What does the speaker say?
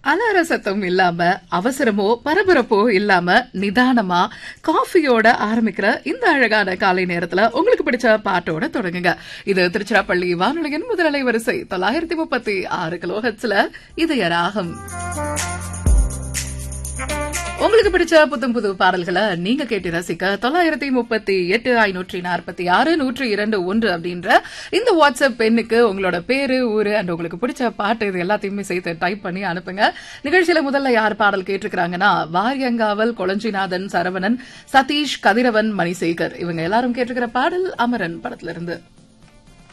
அலார சத்தம் இல்லாம அவசரமோ பரபரப்போ இல்லாம நிதானமா காஃபியோட ஆரம்பிக்கிற இந்த அழகான காலை நேரத்துல உங்களுக்கு பிடிச்ச பாட்டோட தொடங்குங்க இது திருச்சிராப்பள்ளி வானொலியின் முதலலை வரிசை தொள்ளாயிரத்தி முப்பத்தி ஆறு கிலோஹெட்ஸ்ல இதய ராகம் உங்களுக்கு பிடிச்ச புத்தம் புது பாடல்களை நீங்க கேட்டு ரசிக்க தொள்ளாயிரத்தி முப்பத்தி எட்டு ஐநூற்றி நாற்பத்தி ஆறு நூற்றி இரண்டு ஒன்று அப்படின்ற இந்த வாட்ஸ்அப் பெண்ணுக்கு உங்களோட பேரு ஊரு அண்ட் உங்களுக்கு பிடிச்ச பாட்டு இது எல்லாத்தையுமே சேர்த்து டைப் பண்ணி அனுப்புங்க நிகழ்ச்சியில முதல்ல யார் பாடல் கேட்டிருக்கிறாங்கன்னா வாரியங்காவல் கொளஞ்சிநாதன் சரவணன் சதீஷ் கதிரவன் மணிசேகர் இவங்க எல்லாரும் கேட்டிருக்கிற பாடல் அமரன் படத்துல இருந்து